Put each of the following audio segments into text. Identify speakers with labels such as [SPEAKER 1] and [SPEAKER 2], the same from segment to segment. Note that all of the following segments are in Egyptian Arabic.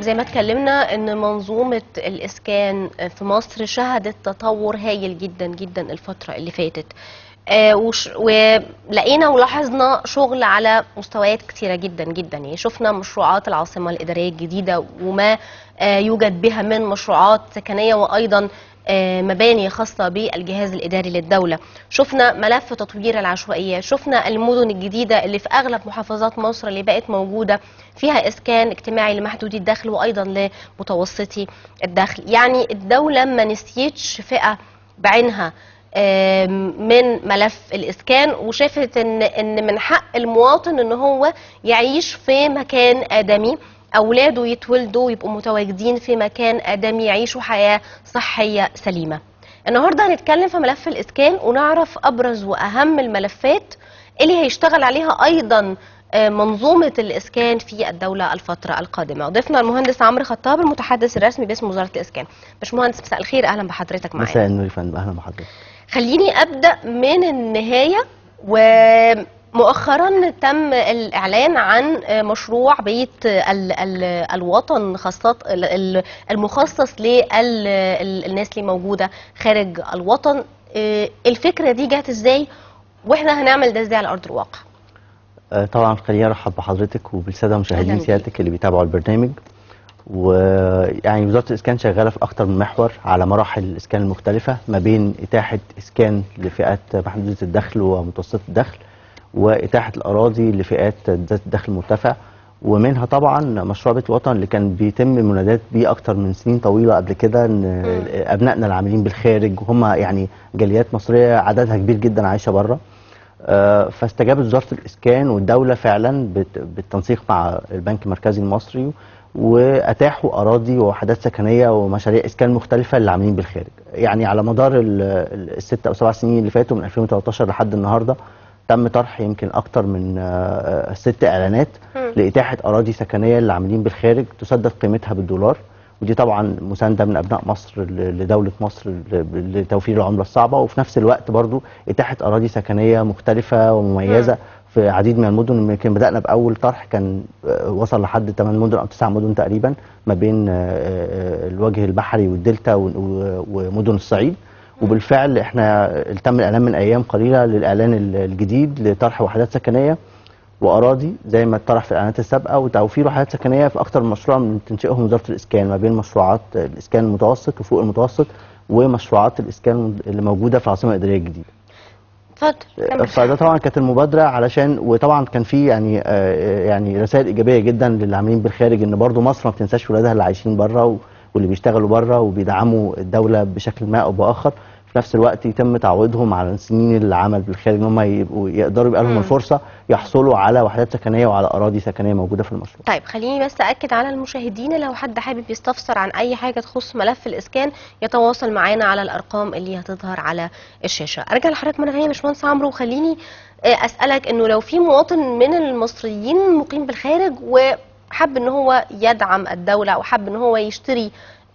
[SPEAKER 1] زي ما اتكلمنا ان منظومه الاسكان في مصر شهدت تطور هايل جدا جدا الفتره اللي فاتت آه، وش- ولقينا ولاحظنا شغل على مستويات كتيره جدا جدا يعني شفنا مشروعات العاصمه الاداريه الجديده وما آه، يوجد بها من مشروعات سكنيه وايضا آه، مباني خاصة بالجهاز الإداري للدولة شفنا ملف تطوير العشوائيات شفنا المدن الجديدة اللي في أغلب محافظات مصر اللي بقت موجودة فيها إسكان اجتماعي لمحدودي الدخل وأيضا لمتوسطي الدخل يعني الدولة ما نسيتش فئة بعينها آم، من ملف الاسكان وشافت ان ان من حق المواطن ان هو يعيش في مكان ادمي اولاده يتولدوا ويبقوا متواجدين في مكان ادمي يعيشوا حياه صحيه سليمه. النهارده هنتكلم في ملف الاسكان ونعرف ابرز واهم الملفات اللي هيشتغل عليها ايضا آه، منظومه الاسكان في الدوله الفتره القادمه. ضيفنا المهندس عمرو خطاب المتحدث الرسمي باسم وزاره الاسكان. باشمهندس مساء الخير اهلا بحضرتك معانا.
[SPEAKER 2] مساء النور يا فندم اهلا بحضرتك
[SPEAKER 1] خليني ابدا من النهايه ومؤخرا تم الاعلان عن مشروع بيت ال ال الوطن خاصه ال- ال- المخصص للناس اللي موجوده خارج الوطن آه، الفكره دي جت ازاي واحنا هنعمل ده ازاي على ارض الواقع
[SPEAKER 2] آه، طبعا خليني ارحب بحضرتك وبالساده
[SPEAKER 1] أهلاً
[SPEAKER 2] مشاهدين
[SPEAKER 1] بيك.
[SPEAKER 2] سيادتك اللي بيتابعوا البرنامج ويعني وزاره الاسكان شغاله في اكتر من محور على مراحل الاسكان المختلفه ما بين اتاحه اسكان لفئات محدوده الدخل ومتوسطه الدخل واتاحه الاراضي لفئات ذات الدخل المرتفع ومنها طبعا مشروع بيت الوطن اللي كان بيتم منادات بيه اكتر من سنين طويله قبل كده ان ابنائنا العاملين بالخارج وهم يعني جاليات مصريه عددها كبير جدا عايشه بره آه، فاستجابت وزاره الاسكان والدوله فعلا بت- بالتنسيق مع البنك المركزي المصري واتاحوا اراضي ووحدات سكنيه ومشاريع اسكان مختلفه للعاملين بالخارج يعني على مدار ال- ال- الست او سبع سنين اللي فاتوا من 2013 لحد النهارده تم طرح يمكن اكتر من آه، آه، ست اعلانات
[SPEAKER 1] مم.
[SPEAKER 2] لاتاحه اراضي سكنيه للعاملين بالخارج تسدد قيمتها بالدولار ودي طبعا مسانده من ابناء مصر ل- لدوله مصر ل- لتوفير العمله الصعبه وفي نفس الوقت برضو اتاحه اراضي سكنيه مختلفه ومميزه في عديد من المدن يمكن بدانا باول طرح كان آه، وصل لحد 8 مدن او 9 مدن تقريبا ما بين آه، آه، الوجه البحري والدلتا و- و- ومدن الصعيد وبالفعل احنا تم الاعلان من ايام قليله للاعلان ال- الجديد لطرح وحدات سكنيه واراضي زي ما اتطرح في الاعلانات السابقه وتوفير وحدات سكنيه في اكثر من مشروع من تنشئهم وزاره الاسكان ما بين مشروعات الاسكان المتوسط وفوق المتوسط ومشروعات الاسكان اللي موجوده في العاصمه الاداريه الجديده.
[SPEAKER 1] اتفضل كمل.
[SPEAKER 2] فده طبعا كانت المبادره علشان وطبعا كان في يعني آه، يعني رسائل ايجابيه جدا للعاملين بالخارج ان برضو مصر ما بتنساش ولادها اللي عايشين بره و- واللي بيشتغلوا بره وبيدعموا الدوله بشكل ما او باخر في نفس الوقت يتم تعويضهم على سنين العمل بالخارج ان هم يبقوا يقدروا يبقى لهم
[SPEAKER 1] مم.
[SPEAKER 2] الفرصه يحصلوا على وحدات سكنيه وعلى اراضي سكنيه موجوده في المشروع.
[SPEAKER 1] طيب خليني بس أكد على المشاهدين لو حد حابب يستفسر عن أي حاجة تخص ملف الإسكان يتواصل معانا على الأرقام اللي هتظهر على الشاشة أرجع لحضرتك مرة ثانية يا باشمهندس عمرو وخليني آه، أسألك إنه لو في مواطن من المصريين مقيم بالخارج وحب إن هو يدعم الدولة أو حب إن هو يشتري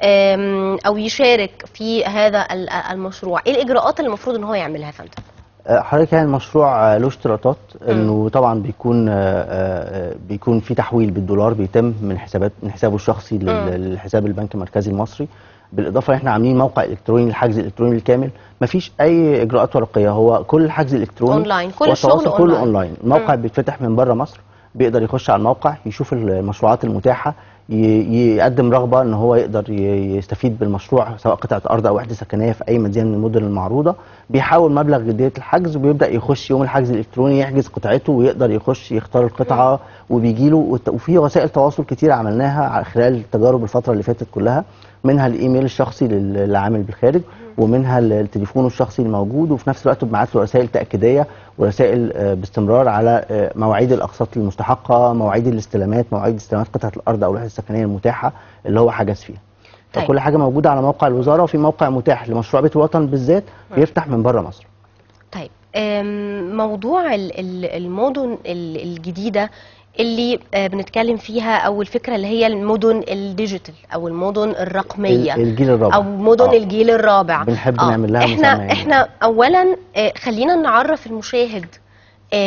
[SPEAKER 1] آم، أو يشارك في هذا ال- المشروع إيه الإجراءات اللي المفروض إن هو يعملها يا فندم؟
[SPEAKER 2] آه، حضرتك يعني المشروع آه، له اشتراطات انه طبعا بيكون آه، آه، بيكون في تحويل بالدولار بيتم من حسابات من حسابه الشخصي لل-
[SPEAKER 1] مم.
[SPEAKER 2] للحساب البنك المركزي المصري بالاضافه احنا عاملين موقع الكتروني للحجز الالكتروني الكامل مفيش اي اجراءات ورقيه هو كل الحجز الالكتروني
[SPEAKER 1] أونلاين، كل
[SPEAKER 2] هو
[SPEAKER 1] الشغل
[SPEAKER 2] التواصل كله
[SPEAKER 1] أونلاين.
[SPEAKER 2] اونلاين الموقع بيتفتح من بره مصر بيقدر يخش على الموقع يشوف المشروعات المتاحه ي- يقدم رغبه ان هو يقدر ي- يستفيد بالمشروع سواء قطعه ارض او وحده سكنيه في اي مدينه من المدن المعروضه بيحاول مبلغ جديه الحجز وبيبدا يخش يوم الحجز الالكتروني يحجز قطعته ويقدر يخش يختار القطعه وبيجي له وفي وسائل تواصل كتير عملناها على خلال التجارب الفتره اللي فاتت كلها منها الايميل الشخصي لل- للعامل بالخارج ومنها التليفون الشخصي الموجود وفي نفس الوقت بنبعت له رسائل تاكيديه ورسائل آه، باستمرار على آه، مواعيد الاقساط المستحقه مواعيد الاستلامات مواعيد استلامات قطعه الارض او الوحده السكنيه المتاحه اللي هو حجز فيها
[SPEAKER 1] طيب.
[SPEAKER 2] فكل حاجه موجوده على موقع الوزاره وفي موقع متاح لمشروع بيت الوطن بالذات بيفتح من بره مصر
[SPEAKER 1] طيب آم، موضوع ال- ال- المدن ال- الجديدة اللي آه، بنتكلم فيها او الفكرة اللي هي المدن الديجيتال او المدن الرقمية
[SPEAKER 2] ال- الجيل الرابع
[SPEAKER 1] او مدن
[SPEAKER 2] آه.
[SPEAKER 1] الجيل الرابع
[SPEAKER 2] بنحب نعمل لها مسمى
[SPEAKER 1] احنا
[SPEAKER 2] يعني.
[SPEAKER 1] احنا اولا آه، خلينا نعرف المشاهد آه،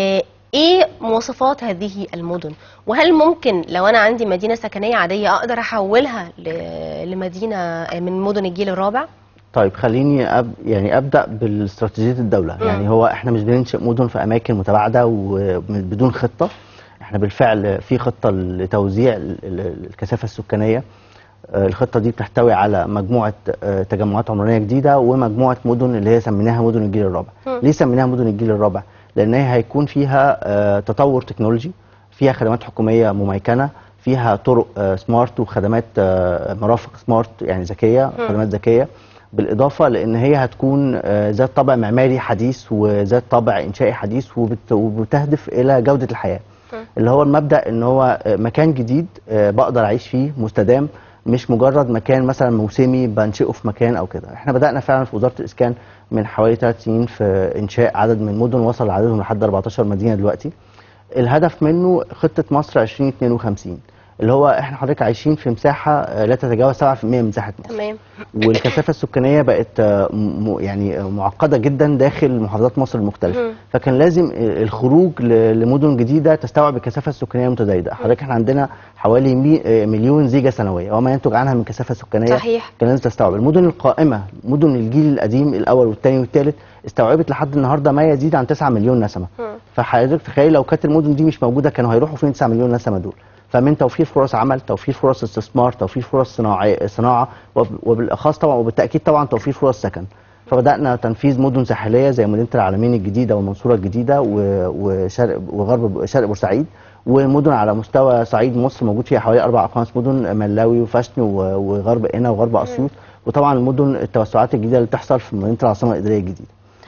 [SPEAKER 1] ايه مواصفات هذه المدن وهل ممكن لو انا عندي مدينه سكنيه عاديه اقدر احولها ل- لمدينه من مدن الجيل الرابع
[SPEAKER 2] طيب خليني أب يعني ابدا بالاستراتيجيه الدوله
[SPEAKER 1] مم.
[SPEAKER 2] يعني هو احنا مش بننشئ مدن في اماكن متباعده وبدون خطه احنا بالفعل في خطه لتوزيع ال- ال- الكثافه السكانيه آه، الخطه دي بتحتوي على مجموعه آه، تجمعات عمرانيه جديده ومجموعه مدن اللي هي سميناها مدن الجيل الرابع
[SPEAKER 1] مم.
[SPEAKER 2] ليه سميناها مدن الجيل الرابع لان هي هيكون فيها آه، تطور تكنولوجي فيها خدمات حكوميه مميكنه فيها طرق آه، سمارت وخدمات آه، مرافق سمارت يعني ذكيه
[SPEAKER 1] مم.
[SPEAKER 2] خدمات ذكيه بالاضافه لان هي هتكون آه، ذات طابع معماري حديث وذات طابع انشائي حديث وبت- وبتهدف الى جوده الحياه
[SPEAKER 1] مم.
[SPEAKER 2] اللي هو المبدا ان هو آه، مكان جديد آه، بقدر اعيش فيه مستدام مش مجرد مكان مثلا موسمي بنشئه في مكان او كده احنا بدانا فعلا في وزاره الاسكان من حوالي ثلاث سنين في انشاء عدد من المدن وصل عددهم لحد 14 مدينه دلوقتي الهدف منه خطه مصر 2052 اللي هو احنا حضرتك عايشين في مساحه آه، لا تتجاوز 7% من مساحه مصر
[SPEAKER 1] تمام
[SPEAKER 2] والكثافه السكانيه بقت آه، م- يعني آه، معقده جدا داخل محافظات مصر المختلفه
[SPEAKER 1] مم.
[SPEAKER 2] فكان لازم آه، الخروج ل- لمدن جديده تستوعب الكثافه السكانيه المتزايده حضرتك احنا عندنا حوالي مي- آه، مليون زيجه سنويه وما ينتج عنها من كثافه سكانيه
[SPEAKER 1] صحيح.
[SPEAKER 2] كان لازم تستوعب المدن القائمه مدن الجيل القديم الاول والثاني والثالث استوعبت لحد النهارده ما يزيد عن 9 مليون نسمه
[SPEAKER 1] مم.
[SPEAKER 2] فحضرتك تخيل لو كانت المدن دي مش موجوده كانوا هيروحوا فين 9 مليون نسمه دول فمن توفير فرص عمل توفير فرص استثمار توفير فرص صناعي صناعه وب- وبالاخص طبعا وبالتاكيد طبعا توفير فرص سكن فبدانا تنفيذ مدن ساحليه زي مدينه العالمين الجديده والمنصوره الجديده و- وشرق وغرب شرق بورسعيد ومدن على مستوى صعيد مصر موجود فيها حوالي اربع او خمس مدن ملاوي وفشن و- وغرب قنا وغرب اسيوط وطبعا المدن التوسعات الجديده اللي بتحصل في مدينه العاصمه الاداريه الجديده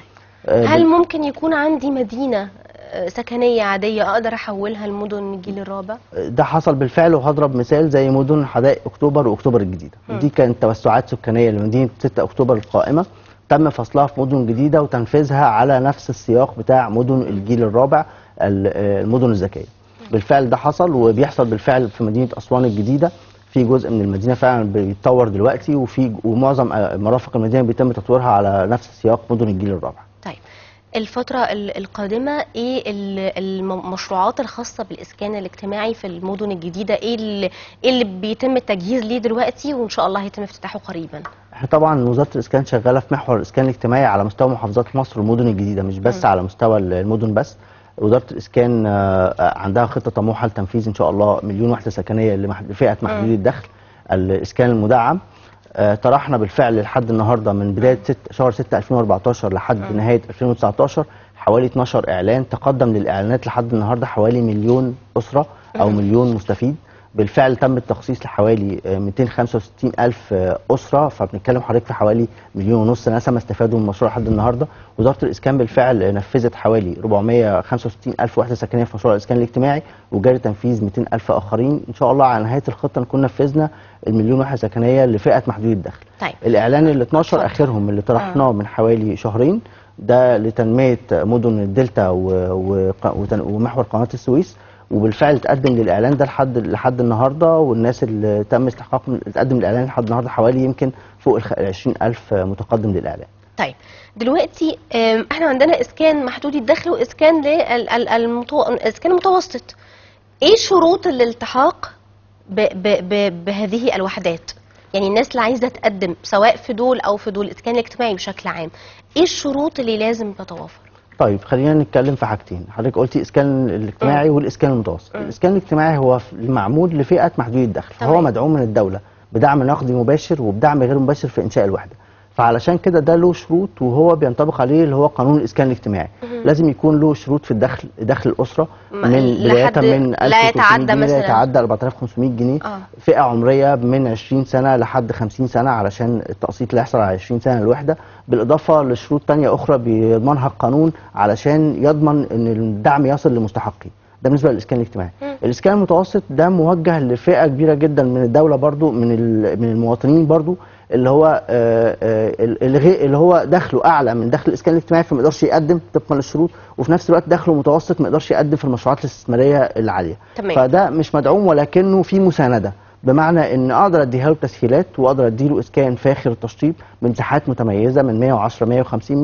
[SPEAKER 2] آه،
[SPEAKER 1] هل ممكن يكون عندي مدينه آه، سكنيه عاديه اقدر احولها لمدن الجيل الرابع
[SPEAKER 2] ده حصل بالفعل وهضرب مثال زي مدن حدائق اكتوبر واكتوبر الجديده دي كانت توسعات سكانيه لمدينه 6 اكتوبر القائمه تم فصلها في مدن جديده وتنفيذها على نفس السياق بتاع مدن الجيل الرابع ال- آه، المدن الذكيه بالفعل ده حصل وبيحصل بالفعل في مدينه اسوان الجديده في جزء من المدينه فعلا بيتطور دلوقتي وفي ومعظم آه، مرافق المدينه بيتم تطويرها على نفس سياق مدن الجيل الرابع
[SPEAKER 1] طيب الفترة ال- القادمة ايه ال- المشروعات الخاصة بالإسكان الاجتماعي في المدن الجديدة ايه اللي, إيه اللي بيتم التجهيز ليه دلوقتي وإن شاء الله هيتم افتتاحه قريبا
[SPEAKER 2] احنا طبعا وزاره الاسكان شغاله في محور الاسكان الاجتماعي على مستوى محافظات مصر والمدن الجديده مش بس على مستوى المدن بس وزاره الاسكان آه، آه، عندها خطه طموحه لتنفيذ ان شاء الله مليون وحده سكنيه لمح- لفئه محدودي الدخل الاسكان المدعم آه، طرحنا بالفعل لحد النهارده من بدايه ست شهر 6 2014 لحد نهايه 2019 حوالي 12 اعلان تقدم للاعلانات لحد النهارده حوالي مليون اسره او مليون مستفيد بالفعل تم التخصيص لحوالي آه، 265 ألف آه، أسرة فبنتكلم حضرتك في حوالي مليون ونص نسمة استفادوا من المشروع لحد النهاردة وزارة الإسكان بالفعل آه، نفذت حوالي 465 ألف وحدة سكنية في مشروع الإسكان الاجتماعي وجاري تنفيذ 200 ألف آخرين إن شاء الله على نهاية الخطة نكون نفذنا المليون وحدة سكنية لفئة محدودي الدخل
[SPEAKER 1] طيب
[SPEAKER 2] الإعلان ال 12
[SPEAKER 1] اتفضل.
[SPEAKER 2] آخرهم اللي طرحناه من حوالي شهرين ده لتنمية مدن الدلتا و- وق- وتن- ومحور قناة السويس وبالفعل تقدم للاعلان ده لحد لحد النهارده والناس اللي تم استحقاقهم تقدم الاعلان لحد النهارده حوالي يمكن فوق ال 20000 متقدم للاعلان
[SPEAKER 1] طيب دلوقتي آم، احنا عندنا اسكان محدودي الدخل واسكان للاسكان المتوسط ايه شروط الالتحاق ب ب ب بهذه الوحدات يعني الناس اللي عايزه تقدم سواء في دول او في دول الاسكان الاجتماعي بشكل عام ايه الشروط اللي لازم تتوافر
[SPEAKER 2] طيب خلينا نتكلم في حاجتين حضرتك قلتي الاسكان الاجتماعي والاسكان المتوسط الاسكان الاجتماعي هو ف- معمول لفئه محدودي الدخل فهو
[SPEAKER 1] تمام.
[SPEAKER 2] مدعوم من الدوله بدعم نقدي مباشر وبدعم غير مباشر في انشاء الوحده فعلشان كده ده له شروط وهو بينطبق عليه اللي هو قانون الاسكان الاجتماعي لازم يكون له شروط في الدخل دخل الاسره
[SPEAKER 1] ما-
[SPEAKER 2] من بدايه
[SPEAKER 1] لحد
[SPEAKER 2] من
[SPEAKER 1] لا
[SPEAKER 2] 1300
[SPEAKER 1] يتعدى
[SPEAKER 2] جنيه لا
[SPEAKER 1] مثلاً.
[SPEAKER 2] يتعدى 4500 جنيه
[SPEAKER 1] آه.
[SPEAKER 2] فئه عمريه من 20 سنه لحد 50 سنه علشان التقسيط اللي يحصل على 20 سنه الوحده بالاضافه لشروط تانية اخرى بيضمنها القانون علشان يضمن ان الدعم يصل لمستحقيه ده بالنسبه للاسكان الاجتماعي الاسكان المتوسط ده موجه لفئه كبيره جدا من الدوله برضو من ال- من المواطنين برضو اللي هو آه، آه، اللي غي- اللي هو دخله اعلى من دخل الاسكان الاجتماعي فما يقدرش يقدم طبقا للشروط وفي نفس الوقت دخله متوسط ما يقدرش يقدم في المشروعات الاستثماريه العاليه
[SPEAKER 1] تمام.
[SPEAKER 2] فده مش مدعوم ولكنه في مسانده بمعنى ان اقدر اديها له تسهيلات واقدر اديله اسكان فاخر التشطيب بمساحات متميزه من 110 150 متر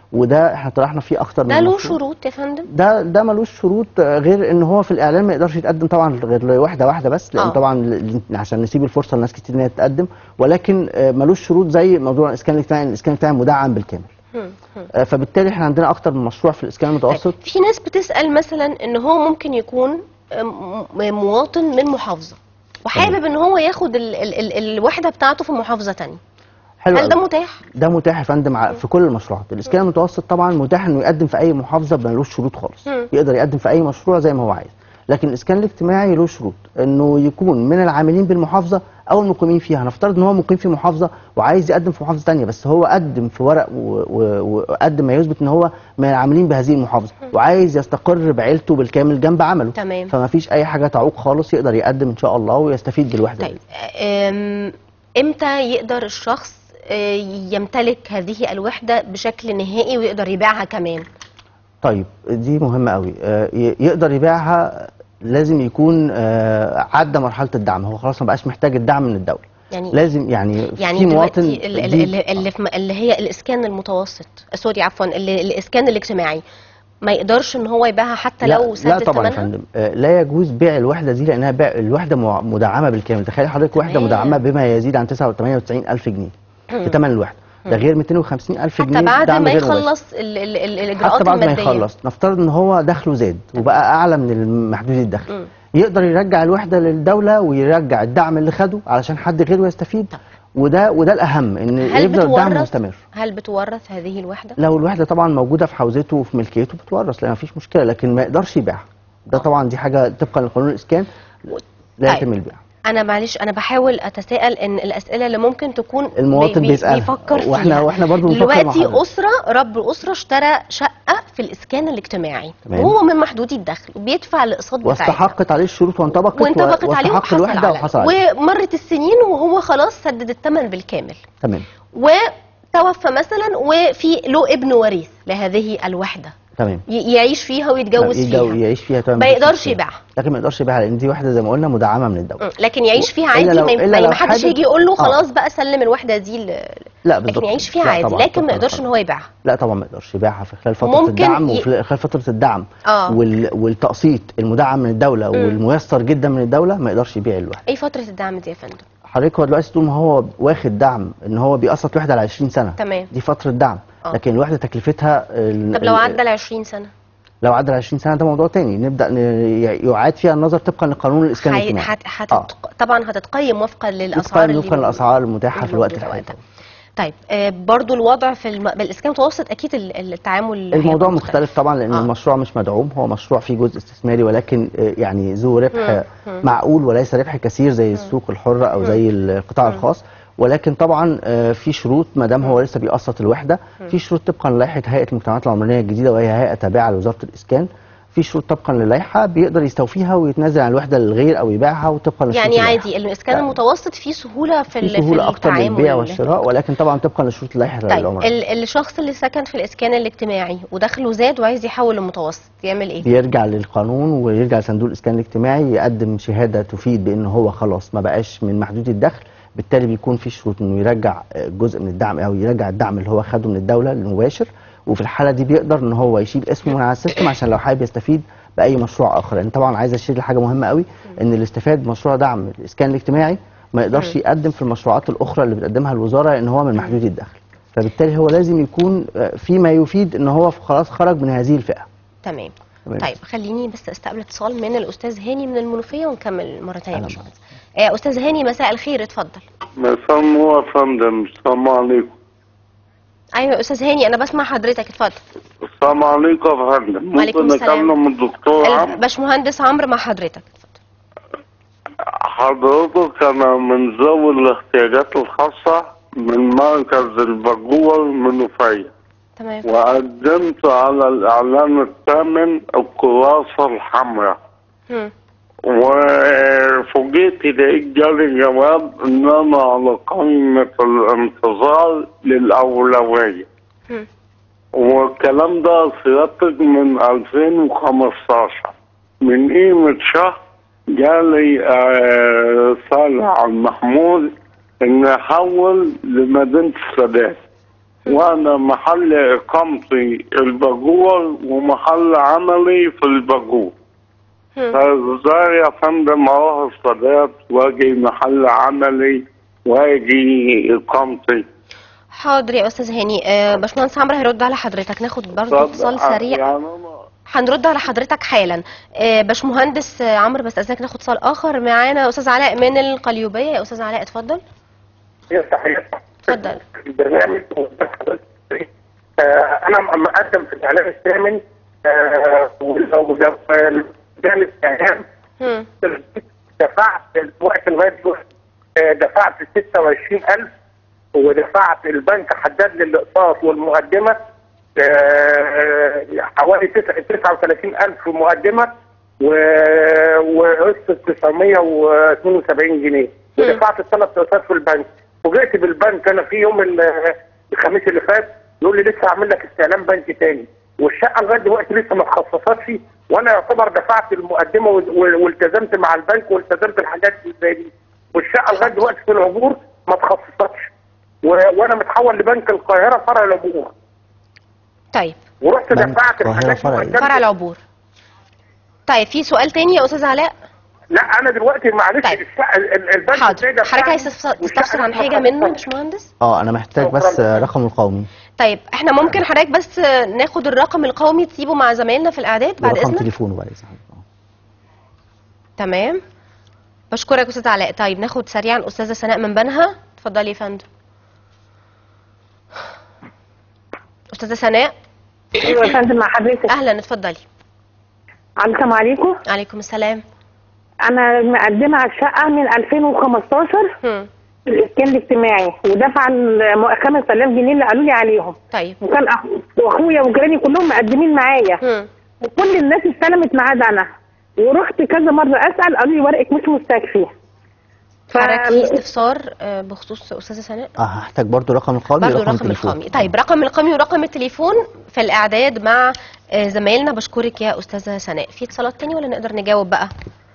[SPEAKER 2] وده احنا طرحنا فيه اكتر من
[SPEAKER 1] ده له
[SPEAKER 2] مشروع.
[SPEAKER 1] شروط يا فندم
[SPEAKER 2] ده ده ملوش شروط آه، غير ان هو في الاعلان ما يقدرش يتقدم طبعا غير لواحده واحده بس لان
[SPEAKER 1] آه.
[SPEAKER 2] طبعا ل- عشان نسيب الفرصه لناس كتير ان هي تتقدم ولكن آه، ملوش شروط زي موضوع الاسكان الاجتماعي الاسكان الاجتماعي مدعم بالكامل
[SPEAKER 1] هم، هم.
[SPEAKER 2] آه، فبالتالي احنا عندنا اكتر من مشروع في الاسكان المتوسط
[SPEAKER 1] طيب، في ناس بتسأل مثلا ان هو ممكن يكون م- م- مواطن من محافظة وحابب ان هو ياخد ال ال ال الوحدة بتاعته في محافظة تانية
[SPEAKER 2] حلو
[SPEAKER 1] هل ده
[SPEAKER 2] أوي.
[SPEAKER 1] متاح؟
[SPEAKER 2] ده متاح يا فندم ع- في كل المشروعات الاسكان المتوسط طبعا متاح انه يقدم في اي محافظه ملوش شروط خالص
[SPEAKER 1] مم.
[SPEAKER 2] يقدر يقدم في اي مشروع زي ما هو عايز لكن الاسكان الاجتماعي له شروط انه يكون من العاملين بالمحافظه او المقيمين فيها هنفترض ان هو مقيم في محافظه وعايز يقدم في محافظه ثانيه بس هو قدم في ورق و- و- وقدم ما يثبت ان هو من العاملين بهذه المحافظه وعايز يستقر بعيلته بالكامل جنب عمله
[SPEAKER 1] تمام.
[SPEAKER 2] فما فيش اي حاجه تعوق خالص يقدر يقدم ان شاء الله ويستفيد بالوحده
[SPEAKER 1] طيب
[SPEAKER 2] دي.
[SPEAKER 1] أم، امتى يقدر الشخص آه، يمتلك هذه الوحدة بشكل نهائي ويقدر يبيعها كمان؟
[SPEAKER 2] طيب دي مهمة قوي آه، ي- يقدر يبيعها لازم يكون آه، عدى مرحلة الدعم هو خلاص ما بقاش محتاج الدعم من الدولة
[SPEAKER 1] يعني
[SPEAKER 2] لازم يعني
[SPEAKER 1] يعني
[SPEAKER 2] في مواطن
[SPEAKER 1] دلوقتي ال- ال-
[SPEAKER 2] دي-
[SPEAKER 1] ال- اللي, في م- اللي هي الاسكان المتوسط سوري عفوا اللي الاسكان الاجتماعي ما يقدرش ان هو يبيعها حتى
[SPEAKER 2] لا
[SPEAKER 1] لو سدد
[SPEAKER 2] لا طبعا يا
[SPEAKER 1] ثمنها
[SPEAKER 2] فندم آه، لا يجوز بيع الوحدة دي لأنها بيع الوحدة مع- مدعمة بالكامل تخيل حضرتك وحدة
[SPEAKER 1] تمام.
[SPEAKER 2] مدعمة بما يزيد عن 99 ألف جنيه في ثمن الوحدة ده غير 250 ألف جنيه
[SPEAKER 1] حتى بعد
[SPEAKER 2] دعم
[SPEAKER 1] ما
[SPEAKER 2] غير مباشر.
[SPEAKER 1] يخلص ال ال ال الاجراءات
[SPEAKER 2] حتى بعد ما
[SPEAKER 1] الماديه
[SPEAKER 2] يخلص نفترض ان هو دخله زاد وبقى اعلى من محدود الدخل
[SPEAKER 1] مم.
[SPEAKER 2] يقدر يرجع الوحده للدوله ويرجع الدعم اللي خده علشان حد غيره يستفيد وده وده الاهم ان
[SPEAKER 1] هل
[SPEAKER 2] يفضل الدعم
[SPEAKER 1] بتورث
[SPEAKER 2] مستمر
[SPEAKER 1] هل بتورث هذه الوحده؟
[SPEAKER 2] لو الوحده طبعا موجوده في حوزته وفي ملكيته بتورث لا مفيش مشكله لكن ما يقدرش يبيعها ده طبعا دي حاجه طبقا لقانون الاسكان لا
[SPEAKER 1] طيب.
[SPEAKER 2] يتم البيع
[SPEAKER 1] انا معلش انا بحاول اتساءل ان الاسئله اللي ممكن تكون
[SPEAKER 2] المواطن
[SPEAKER 1] بي-
[SPEAKER 2] بيسألها.
[SPEAKER 1] بيفكر
[SPEAKER 2] وإحنا-
[SPEAKER 1] فيها
[SPEAKER 2] وإحنا برضو بنفكر مع
[SPEAKER 1] دلوقتي
[SPEAKER 2] حضرتك.
[SPEAKER 1] اسره رب اسره اشترى شقه في الاسكان الاجتماعي
[SPEAKER 2] تمام.
[SPEAKER 1] وهو من محدودي الدخل وبيدفع الاقساط بتاعتها
[SPEAKER 2] واستحقت عليه الشروط وانطبقت
[SPEAKER 1] وانطبقت
[SPEAKER 2] و-
[SPEAKER 1] عليه
[SPEAKER 2] واستحق
[SPEAKER 1] وحصل
[SPEAKER 2] الوحده
[SPEAKER 1] على
[SPEAKER 2] وحصل عليه
[SPEAKER 1] ومرت السنين وهو خلاص سدد الثمن بالكامل
[SPEAKER 2] تمام
[SPEAKER 1] وتوفى مثلا وفي له ابن وريث لهذه الوحده
[SPEAKER 2] تمام
[SPEAKER 1] ي- يعيش فيها ويتجوز
[SPEAKER 2] يتجو-
[SPEAKER 1] فيها
[SPEAKER 2] يعيش فيها تمام
[SPEAKER 1] ما
[SPEAKER 2] مفيش
[SPEAKER 1] يقدرش
[SPEAKER 2] مشكلة.
[SPEAKER 1] يبيعها
[SPEAKER 2] لكن ما يقدرش يبيعها لان دي واحده زي ما قلنا مدعمه من الدوله
[SPEAKER 1] م. لكن يعيش فيها
[SPEAKER 2] إلا
[SPEAKER 1] عادي
[SPEAKER 2] لو-
[SPEAKER 1] ما يم-
[SPEAKER 2] إلا
[SPEAKER 1] ما
[SPEAKER 2] لو
[SPEAKER 1] حدش
[SPEAKER 2] حابب-
[SPEAKER 1] يجي يقول له
[SPEAKER 2] آه.
[SPEAKER 1] خلاص بقى سلم الوحده دي ل...
[SPEAKER 2] لا
[SPEAKER 1] لكن
[SPEAKER 2] بالظبط
[SPEAKER 1] يعيش فيها
[SPEAKER 2] لا
[SPEAKER 1] عادي
[SPEAKER 2] طبعاً،
[SPEAKER 1] لكن ما
[SPEAKER 2] طبعاً،
[SPEAKER 1] يقدرش
[SPEAKER 2] طبعاً.
[SPEAKER 1] ان هو يبيعها
[SPEAKER 2] لا طبعا ما يقدرش يبيعها في خلال فتره
[SPEAKER 1] ممكن
[SPEAKER 2] الدعم
[SPEAKER 1] ي-
[SPEAKER 2] وفي خلال فتره الدعم
[SPEAKER 1] آه.
[SPEAKER 2] وال... والتقسيط المدعم من الدوله والميسر جدا من الدوله ما يقدرش يبيع الوحده
[SPEAKER 1] ايه فتره الدعم دي يا فندم
[SPEAKER 2] حضرتك هو دلوقتي طول ما هو واخد دعم ان هو بيقسط وحده على 20 سنه
[SPEAKER 1] تمام.
[SPEAKER 2] دي فتره دعم
[SPEAKER 1] آه.
[SPEAKER 2] لكن الوحده تكلفتها ال-
[SPEAKER 1] طب لو
[SPEAKER 2] ال-
[SPEAKER 1] عدى ال 20 سنه
[SPEAKER 2] لو عدى ال 20 سنه ده موضوع تاني نبدا ن... يعاد فيها النظر طبقا لقانون الاسكان
[SPEAKER 1] حي...
[SPEAKER 2] الاجتماعي
[SPEAKER 1] حت... حت...
[SPEAKER 2] آه.
[SPEAKER 1] طبعا هتتقيم وفقا للاسعار
[SPEAKER 2] وفقا
[SPEAKER 1] اللي
[SPEAKER 2] وفقا للاسعار المتاحه في الوقت
[SPEAKER 1] الموجودة
[SPEAKER 2] الحالي
[SPEAKER 1] وقتها. طيب آه برضو الوضع في الم... بالاسكان المتوسط اكيد ال- التعامل
[SPEAKER 2] الموضوع
[SPEAKER 1] هيبقى
[SPEAKER 2] مختلف طبعا لان
[SPEAKER 1] آه.
[SPEAKER 2] المشروع مش مدعوم هو مشروع فيه جزء استثماري ولكن آه، يعني ذو ربح
[SPEAKER 1] مم.
[SPEAKER 2] آه، معقول وليس ربح كثير زي السوق الحره او زي القطاع الخاص ولكن طبعا آه، في شروط ما دام هو لسه بيقسط الوحده في شروط طبقا للائحه هيئه المجتمعات العمرانيه الجديده وهي هيئه تابعه لوزاره الاسكان في شروط طبقا للائحه بيقدر يستوفيها ويتنازل عن الوحده للغير او يبيعها وطبقا لشروط
[SPEAKER 1] يعني
[SPEAKER 2] اللائحة.
[SPEAKER 1] عادي الاسكان
[SPEAKER 2] يعني
[SPEAKER 1] المتوسط فيه سهوله في
[SPEAKER 2] في
[SPEAKER 1] ال-
[SPEAKER 2] سهوله اكتر
[SPEAKER 1] التعامل
[SPEAKER 2] للبيع والشراء ولكن طبعا طبقا لشروط اللائحه
[SPEAKER 1] طيب
[SPEAKER 2] العمرانيه
[SPEAKER 1] ال- الشخص اللي سكن في الاسكان الاجتماعي ودخله زاد وعايز يحول لمتوسط يعمل ايه؟
[SPEAKER 2] بيرجع للقانون ويرجع لصندوق الاسكان الاجتماعي يقدم شهاده تفيد بان هو خلاص ما بقاش من محدود الدخل بالتالي بيكون في شروط انه يرجع جزء من الدعم او يرجع الدعم اللي هو خده من الدوله المباشر وفي الحاله دي بيقدر ان هو يشيل اسمه من على السيستم عشان لو حابب يستفيد باي مشروع اخر لان طبعا عايز اشير لحاجه مهمه قوي ان اللي استفاد بمشروع دعم الاسكان الاجتماعي ما يقدرش يقدم في المشروعات الاخرى اللي بتقدمها الوزاره لان هو من محدود الدخل فبالتالي هو لازم يكون آه، فيما يفيد ان هو خلاص خرج من هذه الفئه
[SPEAKER 1] تمام
[SPEAKER 2] تمام.
[SPEAKER 1] طيب خليني بس استقبل اتصال من الاستاذ هاني من المنوفيه ونكمل مره ثانيه يا
[SPEAKER 2] أهلا
[SPEAKER 1] باشمهندس آه، استاذ هاني مساء الخير اتفضل
[SPEAKER 3] مساء النور يا فندم السلام عليكم
[SPEAKER 1] ايوه يا استاذ هاني انا بسمع حضرتك اتفضل
[SPEAKER 3] السلام عليكم يا فندم
[SPEAKER 1] وعليكم
[SPEAKER 3] ممكن
[SPEAKER 1] السلام.
[SPEAKER 3] اكلم الدكتور عمرو
[SPEAKER 1] باشمهندس عمرو مع حضرتك اتفضل
[SPEAKER 3] حضرتك انا من ذوي الاحتياجات الخاصة من مركز البجوة المنوفية
[SPEAKER 1] تمام
[SPEAKER 3] وقدمت على الاعلان الثامن الكراسة الحمراء
[SPEAKER 1] مم.
[SPEAKER 3] وفوجئت لقيت جالي جواب ان انا على قائمة الانتظار للاولوية
[SPEAKER 1] مم.
[SPEAKER 3] والكلام ده سيادتك من 2015 من قيمة شهر جالي آه، رسالة على المحمول إن أحول لمدينة السادات وانا محل اقامتي الباجور ومحل عملي في الباجور
[SPEAKER 1] هم.
[SPEAKER 3] فازاي يا فندم اروح السادات واجي محل عملي واجي اقامتي
[SPEAKER 1] حاضر يا استاذ هاني آه، باشمهندس عمرو هيرد على حضرتك ناخد برضه اتصال سريع
[SPEAKER 3] يعني انا
[SPEAKER 1] هنرد على حضرتك حالا آه، باشمهندس آه، عمرو بس اذنك ناخد اتصال اخر معانا استاذ علاء من القليوبيه يا استاذ علاء اتفضل اتفضل
[SPEAKER 4] البرنامج آه، انا مقدم في الاعلان الثامن آه، ولو لو جانب الاعلان
[SPEAKER 1] هم.
[SPEAKER 4] دفعت الوقت لغايه دلوقتي آه، دفعت 26000 ودفعت البنك حدد لي الاقساط والمقدمه آه، حوالي تسع- 39000 مقدمه و- وقسط 972 جنيه ودفعت الثلاث اقساط في البنك وجئت بالبنك انا في يوم ال- الخميس اللي فات يقول لي لسه هعمل لك استعلام بنك تاني والشقه لغايه دلوقتي لسه ما اتخصصتش وانا يعتبر دفعت المقدمه وال- وال- والتزمت مع البنك والتزمت الحاجات اللي زي دي والشقه لغايه دلوقتي في العبور ما اتخصصتش و- وانا متحول لبنك القاهره فرع العبور
[SPEAKER 1] طيب
[SPEAKER 4] ورحت
[SPEAKER 2] بنك
[SPEAKER 4] دفعت
[SPEAKER 2] القاهرة
[SPEAKER 4] الحاجات
[SPEAKER 2] فرع
[SPEAKER 4] وقدمت-
[SPEAKER 1] فرع العبور طيب في سؤال تاني يا استاذ علاء
[SPEAKER 4] لا انا دلوقتي معلش
[SPEAKER 1] طيب.
[SPEAKER 4] الشقه ال- ال- البنك
[SPEAKER 1] حاضر
[SPEAKER 4] ازاي دفعني
[SPEAKER 1] حضرتك عايز تستفسر-
[SPEAKER 4] والشقة
[SPEAKER 1] تستفسر عن
[SPEAKER 4] لسه ما
[SPEAKER 1] حاجه منه يا
[SPEAKER 4] اتخصصتش.
[SPEAKER 1] باشمهندس
[SPEAKER 2] اه انا محتاج بس آه، رقم القومي
[SPEAKER 1] طيب احنا ممكن حضرتك بس آه، ناخد الرقم القومي تسيبه مع زمايلنا في الاعداد بعد
[SPEAKER 2] ورقم
[SPEAKER 1] اذنك
[SPEAKER 2] تليفونه بعد اذنك آه.
[SPEAKER 1] تمام بشكرك استاذ علاء طيب ناخد سريعا استاذه سناء من بنها اتفضلي يا فندم استاذه سناء
[SPEAKER 5] ايوه يا فندم مع حضرتك
[SPEAKER 1] اهلا اتفضلي
[SPEAKER 5] السلام عليكم
[SPEAKER 1] عليكم السلام
[SPEAKER 5] انا مقدمه على الشقه من 2015
[SPEAKER 1] هم.
[SPEAKER 5] في الاسكان الاجتماعي ودفع ال 5000 جنيه اللي قالوا لي عليهم
[SPEAKER 1] طيب
[SPEAKER 5] وكان أخ- واخويا وجيراني كلهم مقدمين معايا
[SPEAKER 1] هم.
[SPEAKER 5] وكل الناس استلمت ما عدا انا ورحت كذا مره اسال قالوا لي ورقك مش مستكفي ف...
[SPEAKER 1] حضرتك في استفسار آه، بخصوص استاذه سناء
[SPEAKER 2] اه هحتاج برضو رقم القومي
[SPEAKER 1] برضه
[SPEAKER 2] ورقم
[SPEAKER 1] الرقم
[SPEAKER 2] التليفون
[SPEAKER 1] القومي طيب رقم القومي ورقم التليفون في الاعداد مع آه، زمايلنا بشكرك يا استاذه سناء في اتصالات تاني ولا نقدر نجاوب بقى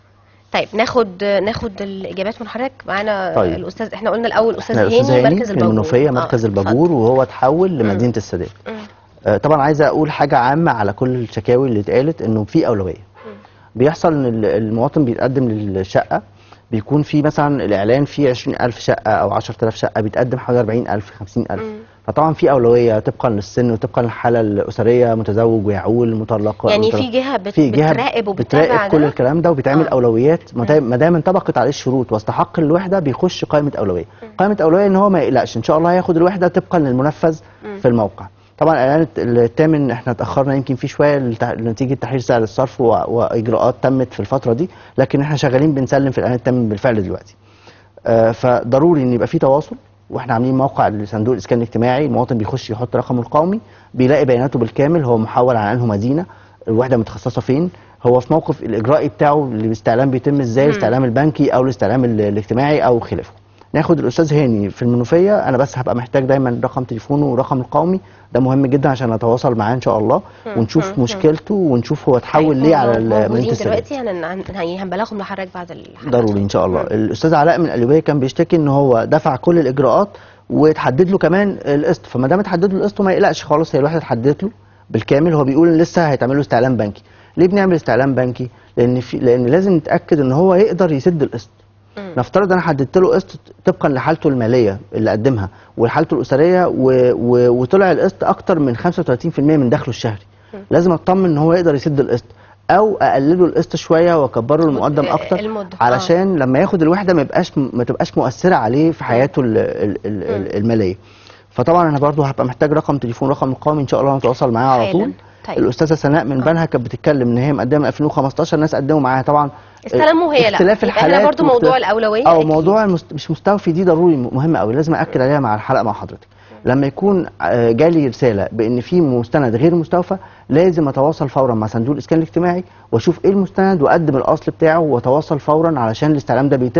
[SPEAKER 1] طيب ناخد ناخد الاجابات من حضرتك معانا
[SPEAKER 2] طيب.
[SPEAKER 1] الاستاذ احنا قلنا الاول استاذ
[SPEAKER 2] احنا الاستاذ
[SPEAKER 1] هاني
[SPEAKER 2] هاني
[SPEAKER 1] مركز
[SPEAKER 2] من
[SPEAKER 1] الباجور
[SPEAKER 2] المنوفيه
[SPEAKER 1] آه،
[SPEAKER 2] مركز
[SPEAKER 1] اتفضل.
[SPEAKER 2] الباجور وهو اتحول لمدينه السادات
[SPEAKER 1] مم.
[SPEAKER 2] آه، طبعا عايزه اقول حاجه عامه على كل الشكاوي اللي اتقالت انه في اولويه بيحصل ان ال- المواطن بيتقدم للشقه بيكون في مثلا الاعلان فيه 20000 شقه او 10000 شقه بيتقدم حوالي 40000 50000 فطبعا في اولويه طبقا للسن وطبقا للحاله الاسريه متزوج ويعول مطلق
[SPEAKER 1] يعني
[SPEAKER 2] مطلق.
[SPEAKER 1] في جهه بت...
[SPEAKER 2] في جهه
[SPEAKER 1] بتراقب وبتتابع
[SPEAKER 2] بتراقب كل
[SPEAKER 1] ده؟
[SPEAKER 2] الكلام ده وبيتعمل
[SPEAKER 1] آه.
[SPEAKER 2] اولويات ما دام- ما دام انطبقت عليه الشروط واستحق الوحده بيخش قائمه اولويه قائمه اولويه ان هو ما يقلقش ان شاء الله هياخد الوحده طبقا للمنفذ في الموقع طبعا الاعلان الثامن احنا اتاخرنا يمكن فيه شويه لتح- نتيجه تحرير سعر الصرف و- واجراءات تمت في الفتره دي لكن احنا شغالين بنسلم في الاعلان الثامن بالفعل دلوقتي آه، فضروري ان يبقى في تواصل واحنا عاملين موقع لصندوق الاسكان الاجتماعي المواطن بيخش يحط رقمه القومي بيلاقي بياناته بالكامل هو محول على انه مدينه الوحده متخصصه فين هو في موقف الاجرائي بتاعه الاستعلام بيتم ازاي الاستعلام البنكي او الاستعلام ال- الاجتماعي او خلافه ناخد الاستاذ هاني في المنوفيه انا بس هبقى محتاج دايما رقم تليفونه ورقم القومي ده مهم جدا عشان نتواصل معاه ان شاء الله ونشوف مشكلته ونشوف هو اتحول
[SPEAKER 1] طيب،
[SPEAKER 2] ليه
[SPEAKER 1] هم
[SPEAKER 2] على ال- مدينه
[SPEAKER 1] موجودين
[SPEAKER 2] السادات
[SPEAKER 1] دلوقتي هن... هن... هن... هنبلغهم لحضرتك بعد الحلقه
[SPEAKER 2] ضروري ان شاء الله الاستاذ علاء من القليوبيه كان بيشتكي ان هو دفع كل الاجراءات وتحدد له كمان القسط فما دام اتحدد له القسط ما يقلقش خالص هي الواحده اتحددت له بالكامل هو بيقول ان لسه هيتعمل له استعلام بنكي ليه بنعمل استعلام بنكي لان في لان لازم نتاكد ان هو يقدر يسد القسط نفترض انا حددت له قسط طبقا لحالته الماليه اللي قدمها وحالته الاسريه و... و... وطلع القسط اكتر من 35% من دخله الشهري لازم اطمن ان هو يقدر يسد القسط او اقلله القسط شويه واكبر له المقدم
[SPEAKER 1] آه،
[SPEAKER 2] اكتر
[SPEAKER 1] المدة. آه.
[SPEAKER 2] علشان لما ياخد الوحده ما يبقاش ما تبقاش مؤثره عليه في حياته ال... ال... ال... الماليه فطبعا انا برضو هبقى محتاج رقم تليفون رقم القومي ان شاء الله نتواصل معاه على
[SPEAKER 1] حالا.
[SPEAKER 2] طول
[SPEAKER 1] طيب.
[SPEAKER 2] الاستاذه سناء من بنها كانت بتتكلم ان هي مقدمه من 2015 الناس قدموا معاها طبعا
[SPEAKER 1] استلموا وهي لا.
[SPEAKER 2] اختلاف
[SPEAKER 1] يبقى هنا
[SPEAKER 2] الحالات
[SPEAKER 1] برضو موضوع
[SPEAKER 2] واختلاف-
[SPEAKER 1] الأولوية
[SPEAKER 2] او
[SPEAKER 1] أكيد.
[SPEAKER 2] موضوع المست... مش مستوفي دي ضروري مهم قوي لازم اكد عليها مع الحلقه مع حضرتك لما يكون آه، جالي رساله بان في مستند غير مستوفى لازم اتواصل فورا مع صندوق الاسكان الاجتماعي واشوف ايه المستند واقدم الاصل بتاعه واتواصل فورا علشان الاستعلام ده بيتم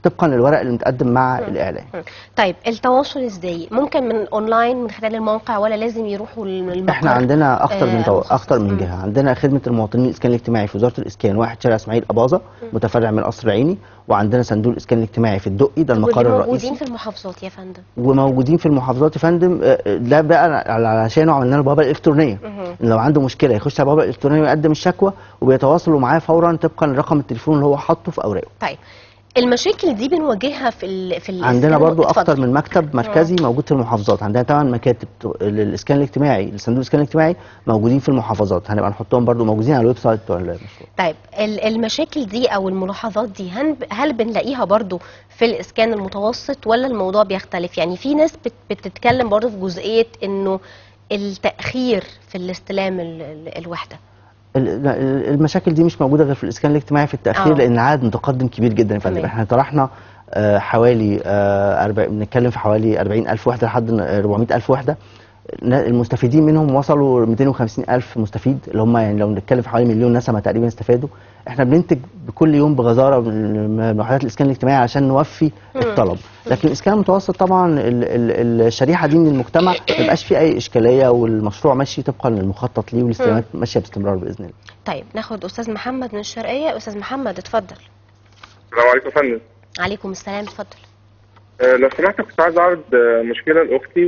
[SPEAKER 2] طبقا للورق اللي متقدم مع الاعلان
[SPEAKER 1] مم. طيب التواصل ازاي ممكن من اونلاين من خلال الموقع ولا لازم يروحوا المقر
[SPEAKER 2] احنا عندنا اكتر من
[SPEAKER 1] آه،
[SPEAKER 2] تو...
[SPEAKER 1] مخصص.
[SPEAKER 2] اكتر من
[SPEAKER 1] مم.
[SPEAKER 2] جهه عندنا خدمه المواطنين الاسكان الاجتماعي في وزاره الاسكان واحد شارع اسماعيل اباظه متفرع من القصر العيني وعندنا صندوق الاسكان الاجتماعي في الدقي ده المقر
[SPEAKER 1] واللي
[SPEAKER 2] الرئيسي
[SPEAKER 1] موجودين في المحافظات يا فندم
[SPEAKER 2] وموجودين في المحافظات يا فندم آه، آه، ده بقى على- علشانه عملنا له البوابه الالكترونيه
[SPEAKER 1] مهم.
[SPEAKER 2] لو عنده مشكله يخش على البوابه الالكترونيه ويقدم الشكوى وبيتواصلوا معاه فورا طبقا لرقم التليفون اللي هو حاطه في اوراقه
[SPEAKER 1] طيب المشاكل دي بنواجهها في ال في الإسكان
[SPEAKER 2] عندنا برضو
[SPEAKER 1] اتفضل.
[SPEAKER 2] اكتر من مكتب مركزي موجود في المحافظات عندنا طبعا مكاتب ت- للاسكان الاجتماعي لصندوق الاسكان الاجتماعي موجودين في المحافظات هنبقى نحطهم برضو موجودين على الويب سايت بتوع المشروع
[SPEAKER 1] طيب ال- المشاكل دي او الملاحظات دي هل, هل بنلاقيها برضو في الاسكان المتوسط ولا الموضوع بيختلف يعني في ناس بت بتتكلم برضو في جزئية انه التأخير في الاستلام ال ال الوحدة
[SPEAKER 2] ال- لا، ال- المشاكل دي مش موجوده غير في الاسكان الاجتماعي في التاخير
[SPEAKER 1] آه.
[SPEAKER 2] لان عدد متقدم كبير جدا يا فندم
[SPEAKER 1] تمام.
[SPEAKER 2] احنا طرحنا آه، حوالي آه، أربع- بنتكلم في حوالي 40000 وحده لحد 400000 وحده نا- المستفيدين منهم وصلوا 250000 مستفيد اللي هم يعني لو نتكلم في حوالي مليون نسمه تقريبا استفادوا احنا بننتج بكل يوم بغزاره من من وحدات الاسكان الاجتماعي عشان نوفي الطلب لكن الاسكان المتوسط طبعا ال- ال- الشريحه دي من المجتمع ما بيبقاش فيه اي اشكاليه والمشروع ماشي طبقا للمخطط ليه والاستلامات ماشيه باستمرار باذن الله
[SPEAKER 1] طيب ناخد استاذ محمد من الشرقية استاذ محمد اتفضل
[SPEAKER 3] السلام عليكم يا فندم
[SPEAKER 1] عليكم السلام اتفضل
[SPEAKER 3] آه، لو سمحت كنت عايز اعرض آه، مشكله لاختي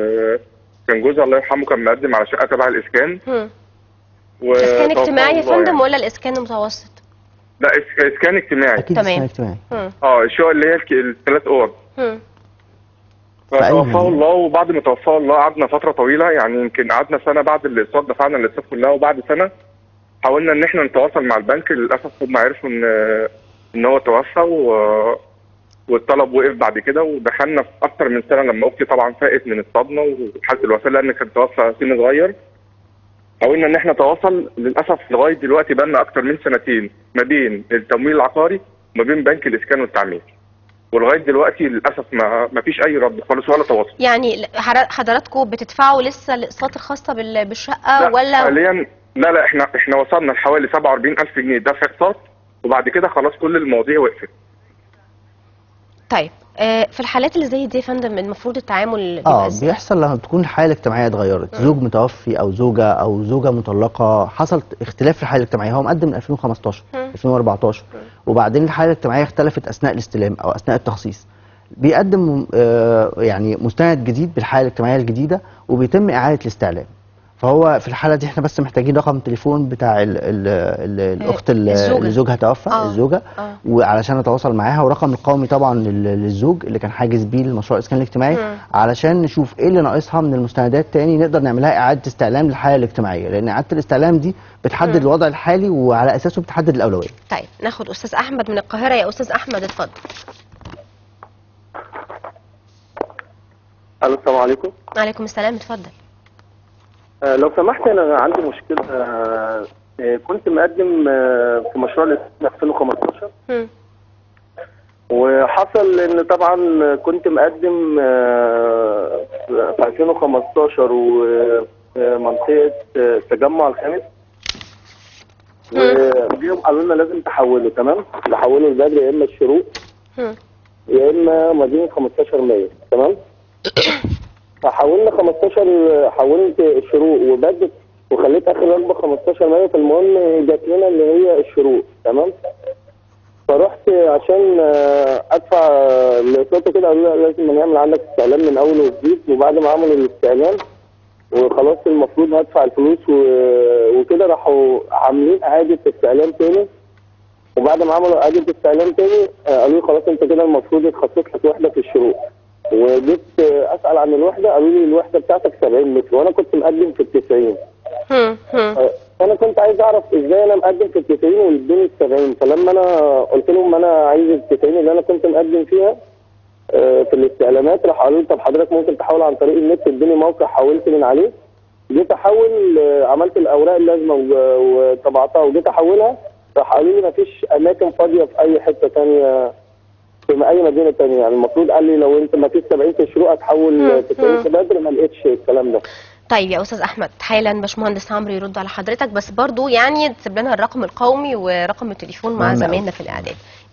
[SPEAKER 3] وكان جوزها الله يرحمه كان مقدم على شقه تبع الاسكان
[SPEAKER 1] هم.
[SPEAKER 3] و
[SPEAKER 1] اسكان
[SPEAKER 3] توفاه
[SPEAKER 1] اجتماعي يا
[SPEAKER 3] الله
[SPEAKER 1] فندم
[SPEAKER 3] يعني.
[SPEAKER 1] ولا الاسكان المتوسط
[SPEAKER 3] لا إس- اسكان اجتماعي
[SPEAKER 2] اكيد
[SPEAKER 1] تمام.
[SPEAKER 2] اسكان اجتماعي
[SPEAKER 1] هم.
[SPEAKER 3] اه الشقق اللي هي الك- الثلاث اوض
[SPEAKER 1] هم.
[SPEAKER 2] أي
[SPEAKER 3] فتوفاه
[SPEAKER 2] مدينة؟
[SPEAKER 3] الله وبعد ما توفاه الله قعدنا فتره طويله يعني يمكن قعدنا سنه بعد الاقساط دفعنا الاقساط كلها وبعد سنه حاولنا ان احنا نتواصل مع البنك للاسف هم عرفوا ان ان هو توفى و... والطلب وقف بعد كده ودخلنا في اكتر من سنه لما اختي طبعا فاقت من الصدمه وحاله الوفاه لان كان توفى سن صغير حاولنا ان احنا نتواصل للاسف لغايه دلوقتي بقالنا اكتر من سنتين ما بين التمويل العقاري وما بين بنك الاسكان والتعمير ولغايه دلوقتي للاسف ما ما فيش اي رد خالص ولا تواصل
[SPEAKER 1] يعني حر- حضراتكم بتدفعوا لسه الاقساط الخاصة بال- بالشقة
[SPEAKER 3] لا،
[SPEAKER 1] ولا
[SPEAKER 3] حاليا لا لا احنا احنا وصلنا لحوالي 47000 جنيه دفع اقساط وبعد كده خلاص كل المواضيع وقفت
[SPEAKER 1] طيب آه، في الحالات اللي زي دي يا فندم المفروض التعامل بيبقى
[SPEAKER 2] اه
[SPEAKER 1] ازاي؟
[SPEAKER 2] بيحصل لما تكون الحاله الاجتماعيه اتغيرت زوج متوفي او زوجه او زوجه مطلقه حصل اختلاف في الحاله الاجتماعيه هو مقدم من 2015
[SPEAKER 1] مم.
[SPEAKER 2] 2014 وبعدين الحاله الاجتماعيه اختلفت اثناء الاستلام او اثناء التخصيص بيقدم آه يعني مستند جديد بالحاله الاجتماعيه الجديده وبيتم اعاده الاستعلام فهو في الحاله دي احنا بس محتاجين رقم التليفون بتاع ال ال ال الاخت ال-
[SPEAKER 1] الزوجة.
[SPEAKER 2] اللي زوجها توفى
[SPEAKER 1] آه.
[SPEAKER 2] الزوجه
[SPEAKER 1] آه.
[SPEAKER 2] وعلشان نتواصل معاها ورقم القومي طبعا لل- للزوج اللي كان حاجز بيه المشروع الاسكان الاجتماعي
[SPEAKER 1] مم.
[SPEAKER 2] علشان نشوف ايه اللي ناقصها من المستندات تاني نقدر نعملها اعاده استعلام للحاله الاجتماعيه لان اعاده الاستعلام دي بتحدد
[SPEAKER 1] مم.
[SPEAKER 2] الوضع الحالي وعلى اساسه بتحدد الاولويه
[SPEAKER 1] طيب ناخد استاذ احمد من القاهرة يا استاذ احمد اتفضل
[SPEAKER 6] الو السلام عليكم
[SPEAKER 1] عليكم السلام اتفضل
[SPEAKER 6] آه لو سمحت انا عندي مشكله آه آه، كنت مقدم آه في مشروع الاسم 2015
[SPEAKER 1] هم.
[SPEAKER 6] وحصل ان طبعا كنت مقدم آه في 2015 ومنطقه التجمع الخامس وجيهم قالوا لنا لازم تحولوا تمام تحولوا البدر يا اما الشروق
[SPEAKER 1] هم.
[SPEAKER 6] يا اما مدينه 15 مايو تمام فحولنا 15 حولت الشروق وبدر وخليت اخر رغبه 15 مايو فالمهم جات لنا اللي هي الشروق تمام فرحت عشان آه، ادفع الاقساط كده قالوا لي لازم نعمل عندك استعلام من اول وجديد وبعد ما عملوا الاستعلام وخلاص المفروض هدفع الفلوس و- وكده راحوا عاملين اعاده استعلام تاني وبعد ما عملوا اعاده استعلام تاني آه، قالوا لي خلاص انت كده المفروض يتخصص لك وحده في الشروق وجيت آه، اسال عن الوحده قالوا لي الوحده بتاعتك 70 متر وانا كنت مقدم في ال 90
[SPEAKER 1] هم. هم.
[SPEAKER 6] آه، فانا كنت عايز اعرف ازاي انا مقدم في ال 90 ويدوني ال 70 فلما انا قلت لهم انا عايز ال 90 اللي انا كنت مقدم فيها آه، في الاستعلامات راح قالوا لي طب حضرتك ممكن تحول عن طريق النت ادوني موقع حولت من عليه جيت احول آه، عملت الاوراق اللازمه و- وطبعتها وجيت احولها راح قالوا لي مفيش اماكن فاضيه في اي حته ثانيه في اي مدينه ثانيه يعني المفروض قال لي لو انت ما فيش 70 في الشروق هتحول
[SPEAKER 1] مم.
[SPEAKER 6] 90 في بدر ما لقيتش الكلام ده
[SPEAKER 1] طيب يا استاذ احمد حالا باشمهندس عمرو يرد على حضرتك بس برضو يعني تسيب لنا الرقم القومي ورقم التليفون مع
[SPEAKER 2] مهم أوي.
[SPEAKER 1] زمايلنا في الاعداد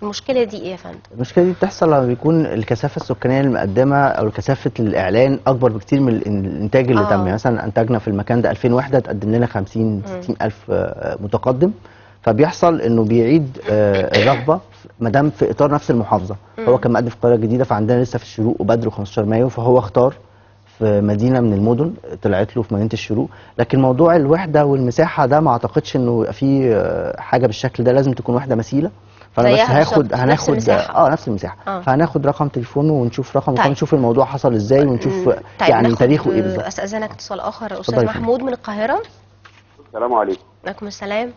[SPEAKER 1] المشكله دي ايه يا فندم
[SPEAKER 2] المشكله دي بتحصل لما بيكون الكثافه السكانيه المقدمه او كثافه الاعلان اكبر بكتير من الإن- الانتاج اللي
[SPEAKER 1] آه.
[SPEAKER 2] تم يعني مثلا انتجنا في المكان ده 2000 وحده تقدم لنا 50 60 الف آه، متقدم فبيحصل انه بيعيد آه، الرغبه ما دام في اطار نفس المحافظه هو كان مقدم في القاهره الجديده فعندنا لسه في الشروق وبدر و15 مايو فهو اختار في مدينه من المدن طلعت له في مدينه الشروق لكن موضوع الوحده والمساحه ده ما اعتقدش انه يبقى فيه آه، حاجه بالشكل ده لازم تكون وحده مثيله فانا بس
[SPEAKER 1] زيها
[SPEAKER 2] هاخد
[SPEAKER 1] بالظبط، نفس
[SPEAKER 2] هناخد
[SPEAKER 1] المساحة.
[SPEAKER 2] اه نفس المساحه
[SPEAKER 1] آه.
[SPEAKER 2] آه. فهناخد رقم تليفونه ونشوف رقم
[SPEAKER 1] طيب.
[SPEAKER 2] طيب. نشوف الموضوع حصل ازاي ونشوف
[SPEAKER 1] طيب
[SPEAKER 2] يعني
[SPEAKER 1] ناخد
[SPEAKER 2] تاريخه ايه بالظبط
[SPEAKER 1] استاذنك اتصال اخر استاذ
[SPEAKER 2] اتفضل يا فندم.
[SPEAKER 1] محمود من القاهره
[SPEAKER 6] السلام عليكم
[SPEAKER 1] عليكم السلام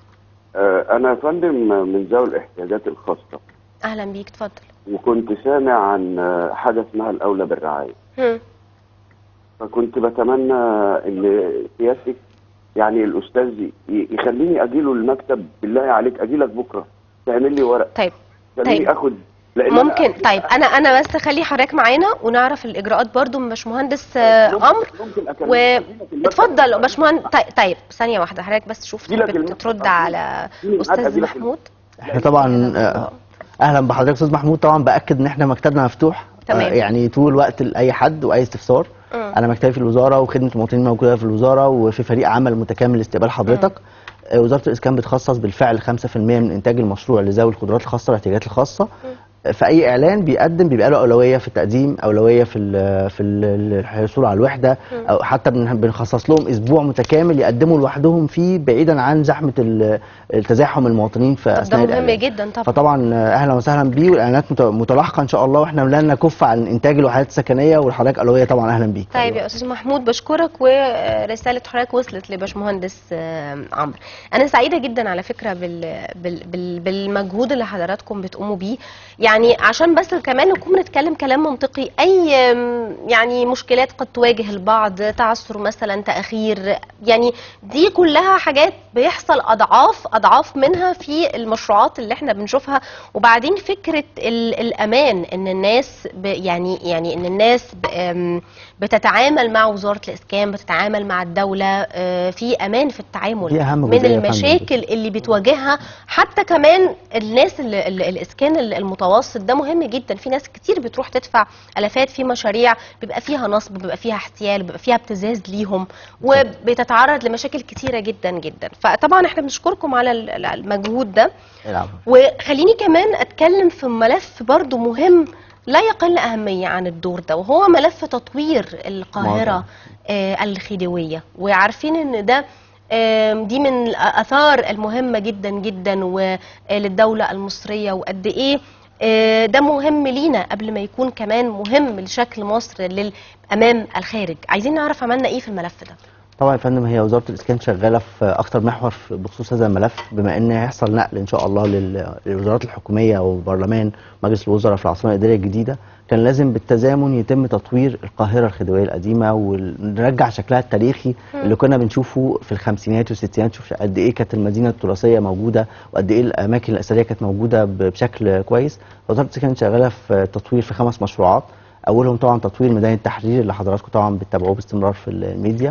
[SPEAKER 6] آه، انا يا فندم من ذوي الاحتياجات الخاصه
[SPEAKER 1] اهلا بيك اتفضل
[SPEAKER 6] وكنت سامع عن آه، حاجه اسمها الاولى بالرعايه
[SPEAKER 1] هم.
[SPEAKER 6] فكنت بتمنى ان سيادتك يعني الاستاذ ي- يخليني اجيله المكتب بالله عليك اجيلك بكره تعمل لي ورق
[SPEAKER 1] طيب
[SPEAKER 6] خليني
[SPEAKER 1] طيب.
[SPEAKER 6] اخد لأن أنا-
[SPEAKER 1] ممكن طيب انا انا بس خلي حضرتك معانا ونعرف الاجراءات برضو من باشمهندس آه،
[SPEAKER 6] ممكن-
[SPEAKER 1] عمرو
[SPEAKER 6] ممكن أكلمك
[SPEAKER 1] و
[SPEAKER 6] أجيلك المكتب.
[SPEAKER 1] اتفضل باشمهندس طيب, طيب ثانيه واحده حضرتك بس شوف
[SPEAKER 6] أجيلك
[SPEAKER 1] تحب
[SPEAKER 6] المكتب.
[SPEAKER 1] ترد على
[SPEAKER 6] أجيلك
[SPEAKER 1] استاذ
[SPEAKER 6] المكتب.
[SPEAKER 1] محمود
[SPEAKER 2] احنا طبعا آه، اهلا بحضرتك استاذ محمود طبعا باكد ان احنا مكتبنا مفتوح
[SPEAKER 1] تمام.
[SPEAKER 2] آه، يعني طول الوقت لاي حد واي استفسار
[SPEAKER 1] مم.
[SPEAKER 2] انا مكتبي في الوزاره وخدمه المواطنين موجوده في الوزاره وفي فريق عمل متكامل لاستقبال حضرتك آه، وزاره الاسكان بتخصص بالفعل 5% من انتاج المشروع لذوي القدرات الخاصه والاحتياجات الخاصه آه، في اي اعلان بيقدم بيبقى له اولويه في التقديم اولويه في ال في ال- الحصول على الوحده او حتى بن- بنخصص لهم اسبوع متكامل يقدموا لوحدهم فيه بعيدا عن زحمه ال- التزاحم المواطنين في
[SPEAKER 1] طب ده
[SPEAKER 2] اثناء
[SPEAKER 1] مهم
[SPEAKER 2] الإعلان.
[SPEAKER 1] جدا طبعا
[SPEAKER 2] فطبعا آه، اهلا وسهلا بيه والاعلانات مت- متلاحقه ان شاء الله واحنا لن نكف عن انتاج الوحدات السكنيه والحضرتك اولويه طبعا اهلا بيك
[SPEAKER 1] طيب يا استاذ محمود بشكرك ورساله حضرتك وصلت لباشمهندس آه، عمرو انا سعيده جدا على فكره بال... بال... بال... بالمجهود اللي حضراتكم بتقوموا بيه يعني عشان بس كمان نكون بنتكلم كلام منطقي اي آم، يعني مشكلات قد تواجه البعض تعثر مثلا تاخير يعني دي كلها حاجات بيحصل اضعاف اضعاف منها في المشروعات اللي احنا بنشوفها وبعدين فكره ال... الامان ان الناس ب... يعني يعني ان الناس ب... آم، بتتعامل مع وزاره الاسكان بتتعامل مع الدوله آه، في امان في التعامل
[SPEAKER 2] دي أهم
[SPEAKER 1] من
[SPEAKER 2] جزئية يا فندم.
[SPEAKER 1] المشاكل اللي بتواجهها حتى كمان الناس اللي اللي- الاسكان المتوسط ده مهم جدا في ناس كتير بتروح تدفع الافات في مشاريع بيبقى فيها نصب بيبقى فيها احتيال بيبقى فيها ابتزاز ليهم وبتتعرض لمشاكل كتيره جدا جدا فطبعا احنا بنشكركم على ال- المجهود ده
[SPEAKER 2] العفو.
[SPEAKER 1] وخليني كمان اتكلم في ملف برضو مهم لا يقل أهمية عن الدور ده وهو ملف تطوير القاهرة
[SPEAKER 2] واضح.
[SPEAKER 1] آه الخديوية وعارفين ان ده آم، دي من الآثار المهمة جدا جدا وللدولة المصرية وقد ايه آه، ده مهم لينا قبل ما يكون كمان مهم لشكل مصر للأمام الخارج عايزين نعرف عملنا ايه في الملف ده
[SPEAKER 2] طبعا يا فندم هي وزاره الاسكان شغاله في اكتر محور في- بخصوص هذا الملف بما ان هيحصل نقل ان شاء الله لل- للوزارات الحكوميه والبرلمان مجلس الوزراء في العاصمه الاداريه الجديده كان لازم بالتزامن يتم تطوير القاهره الخديويه القديمه ونرجع شكلها التاريخي اللي كنا بنشوفه في الخمسينات والستينات شوف قد ايه كانت المدينه التراثيه موجوده وقد ايه الاماكن الاثريه كانت موجوده ب- بشكل كويس وزاره الاسكان شغاله في تطوير في خمس مشروعات اولهم طبعا تطوير ميدان التحرير اللي حضراتكم طبعا بتتابعوه باستمرار في الميديا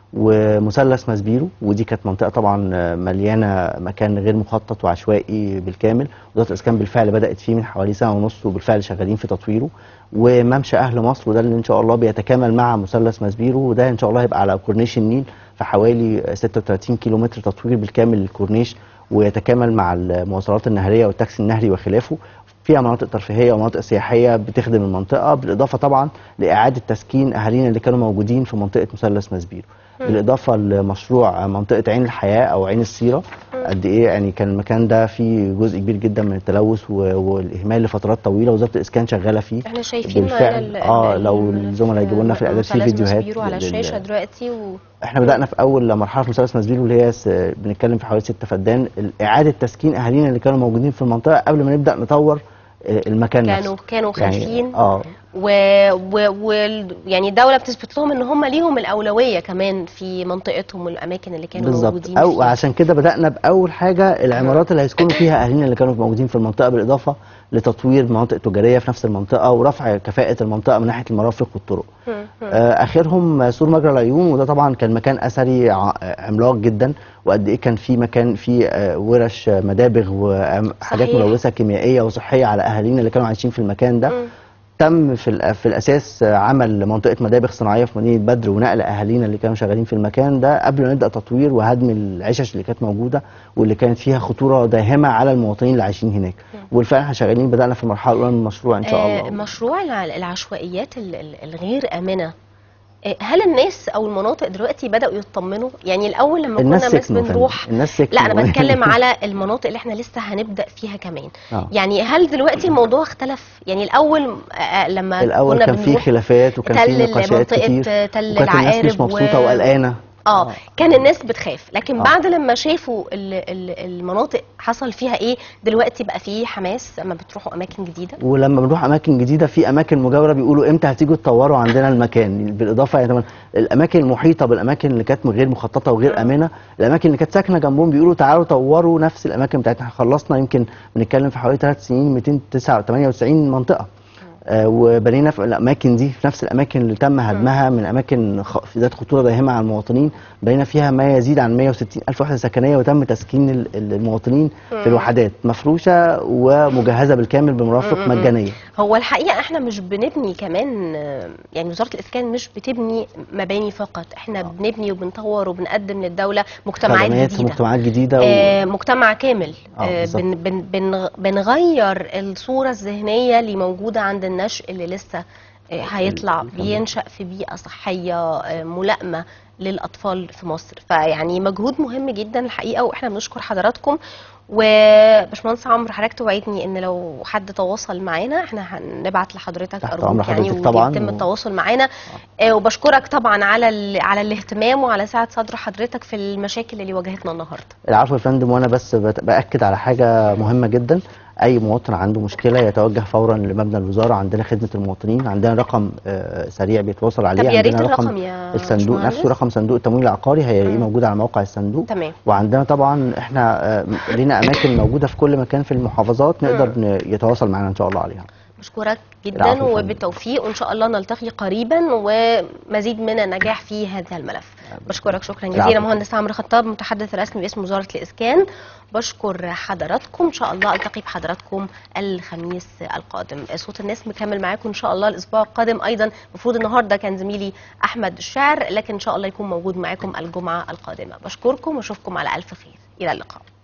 [SPEAKER 2] ومثلث ماسبيرو ودي كانت منطقه طبعا مليانه مكان غير مخطط وعشوائي بالكامل وزاره الاسكان بالفعل بدات فيه من حوالي سنه ونص وبالفعل شغالين في تطويره وممشى اهل مصر وده اللي ان شاء الله بيتكامل مع مثلث ماسبيرو وده ان شاء الله هيبقى على كورنيش النيل في حوالي 36 كيلومتر تطوير بالكامل للكورنيش ويتكامل مع المواصلات النهريه والتاكسي النهري وخلافه فيها مناطق ترفيهيه ومناطق سياحيه بتخدم المنطقه بالاضافه طبعا لاعاده تسكين اهالينا اللي كانوا موجودين في منطقه مثلث ماسبيرو بالاضافه لمشروع منطقه عين الحياه او عين السيره قد ايه يعني كان المكان ده فيه جزء كبير جدا من التلوث و- والاهمال لفترات طويله وزاره الاسكان شغاله فيه
[SPEAKER 1] احنا شايفين
[SPEAKER 2] بالفعل.
[SPEAKER 1] معانا ال-
[SPEAKER 2] اه
[SPEAKER 1] ال-
[SPEAKER 2] لو
[SPEAKER 1] ال-
[SPEAKER 2] الزملاء يجيبوا لنا في الاعداد في
[SPEAKER 1] مثلث
[SPEAKER 2] فيديوهات
[SPEAKER 1] ماسبيرو على
[SPEAKER 2] لل-
[SPEAKER 1] الشاشة دلوقتي و...
[SPEAKER 2] احنا بدانا في اول مرحله في مثلث ماسبيرو اللي هي س- بنتكلم في حوالي 6 فدان اعاده تسكين اهالينا اللي كانوا موجودين في المنطقه قبل ما نبدا نطور آه، المكان
[SPEAKER 1] كانوا
[SPEAKER 2] نفسه
[SPEAKER 1] كانوا خايفين
[SPEAKER 2] يعني اه
[SPEAKER 1] و... و... و... يعني الدولة بتثبت لهم ان هم ليهم الأولوية كمان في منطقتهم والأماكن اللي كانوا
[SPEAKER 2] بالظبط
[SPEAKER 1] موجودين
[SPEAKER 2] او
[SPEAKER 1] فيها
[SPEAKER 2] عشان كده بدانا باول حاجه العمارات اللي هيسكنوا فيها اهالينا اللي كانوا موجودين في المنطقه بالاضافه لتطوير مناطق تجاريه في نفس المنطقه ورفع كفاءه المنطقه من ناحيه المرافق والطرق آه، اخرهم سور مجرى العيون وده طبعا كان مكان اثري ع- عملاق جدا وقد ايه كان في مكان فيه آه، ورش مدابغ وحاجات
[SPEAKER 1] صحيح.
[SPEAKER 2] ملوثه كيميائيه وصحيه على اهالينا اللي كانوا عايشين في المكان ده تم في الأ- في الاساس عمل منطقه مدابغ صناعيه في مدينه بدر ونقل اهالينا اللي كانوا شغالين في المكان ده قبل ما نبدا تطوير وهدم العشش اللي كانت موجوده واللي كانت فيها خطوره داهمه على المواطنين اللي عايشين هناك وبالفعل احنا شغالين بدانا في المرحله الاولى من المشروع ان شاء
[SPEAKER 1] آه،
[SPEAKER 2] الله
[SPEAKER 1] مشروع الع- العشوائيات ال- ال- الغير آمنة آه، هل الناس او المناطق دلوقتي بدأوا يطمنوا يعني الاول لما
[SPEAKER 2] الناس
[SPEAKER 1] كنا بس
[SPEAKER 2] سكنوا فعلا.
[SPEAKER 1] بنروح
[SPEAKER 2] الناس سكنوا
[SPEAKER 1] لا انا بتكلم على المناطق اللي احنا لسه هنبدأ فيها كمان
[SPEAKER 2] آه.
[SPEAKER 1] يعني هل دلوقتي الموضوع اختلف يعني الاول آه، لما
[SPEAKER 2] الاول
[SPEAKER 1] كنا
[SPEAKER 2] كان في
[SPEAKER 1] بنروح
[SPEAKER 2] خلافات وكان في
[SPEAKER 1] تل
[SPEAKER 2] نقاشات
[SPEAKER 1] منطقة
[SPEAKER 2] كتير
[SPEAKER 1] تل
[SPEAKER 2] وكانت الناس مش
[SPEAKER 1] العقارب
[SPEAKER 2] مبسوطه
[SPEAKER 1] و-
[SPEAKER 2] وقلقانه
[SPEAKER 1] اه كان الناس بتخاف لكن
[SPEAKER 2] آه.
[SPEAKER 1] بعد لما شافوا ال- ال- المناطق حصل فيها ايه دلوقتي بقى فيه حماس اما بتروحوا اماكن جديده
[SPEAKER 2] ولما بنروح اماكن جديده في اماكن مجاوره بيقولوا امتى هتيجوا تطوروا عندنا المكان بالاضافه يعني طبعاً الاماكن المحيطه بالاماكن اللي كانت غير مخططه وغير امنه الاماكن اللي كانت ساكنه جنبهم بيقولوا تعالوا طوروا نفس الاماكن بتاعتنا احنا خلصنا يمكن بنتكلم في حوالي ثلاث سنين 298 منطقه آه وبنينا في الاماكن دي في نفس الاماكن اللي تم هدمها من اماكن خ- ذات خطوره داهمه على المواطنين بنينا فيها ما يزيد عن 160 الف وحده سكنيه وتم تسكين ال- ال- المواطنين في الوحدات مفروشه ومجهزه بالكامل بمرافق مجانيه
[SPEAKER 1] هو الحقيقه احنا مش بنبني كمان آه، يعني وزاره الاسكان مش بتبني مباني فقط احنا بنبني وبنطور وبنقدم للدوله مجتمعات
[SPEAKER 2] خدمات
[SPEAKER 1] جديده
[SPEAKER 2] ومجتمعات جديده و...
[SPEAKER 1] آه، مجتمع كامل
[SPEAKER 2] آه،
[SPEAKER 1] آه،
[SPEAKER 2] بالظبط.
[SPEAKER 1] بن بن بن بنغير الصورة الذهنية اللي موجودة عند النشء اللي لسه آه، هيطلع
[SPEAKER 2] اللي كان
[SPEAKER 1] بينشأ في بيئة صحية آه، ملائمة للأطفال في مصر فيعني مجهود مهم جدا الحقيقة وإحنا بنشكر حضراتكم وباشمهندس عمرو حضرتك توعدني ان لو حد تواصل معانا احنا هنبعت لحضرتك
[SPEAKER 2] تحت
[SPEAKER 1] ارجوك
[SPEAKER 2] أمر
[SPEAKER 1] يعني
[SPEAKER 2] حضرتك طبعاً
[SPEAKER 1] ويتم
[SPEAKER 2] و-
[SPEAKER 1] التواصل معانا آه، وبشكرك طبعا على ال- على الاهتمام وعلى سعه صدر حضرتك في المشاكل اللو واجهتنا النهارده
[SPEAKER 2] العفو يا فندم وانا بس بت- باكد على حاجه مهمه جدا اي مواطن عنده مشكله يتوجه فورا لمبنى الوزاره عندنا خدمه المواطنين عندنا رقم آه، سريع بيتواصل عليه
[SPEAKER 1] طب يا ريت
[SPEAKER 2] عندنا
[SPEAKER 1] الرقم يا
[SPEAKER 2] الصندوق
[SPEAKER 1] باشمهندس.
[SPEAKER 2] نفسه رقم صندوق التمويل العقاري هيلاقيه موجود على موقع الصندوق
[SPEAKER 1] تمام
[SPEAKER 2] وعندنا طبعا احنا آه، لينا اماكن موجوده في كل مكان في المحافظات نقدر ن- يتواصل معنا ان شاء الله عليها
[SPEAKER 1] بشكرك جدا
[SPEAKER 2] العفو يا فندم.
[SPEAKER 1] وبالتوفيق وان شاء الله نلتقي قريبا ومزيد من النجاح في هذا الملف بشكرك شكرا
[SPEAKER 2] العفو.
[SPEAKER 1] جزيلا مهندس عمرو خطاب متحدث الرسمي باسم وزاره الاسكان بشكر حضراتكم ان شاء الله التقي بحضراتكم الخميس القادم صوت الناس مكمل معاكم ان شاء الله الاسبوع القادم ايضا المفروض النهارده كان زميلي احمد الشاعر لكن ان شاء الله يكون موجود معاكم الجمعه القادمه بشكركم واشوفكم على الف خير الى اللقاء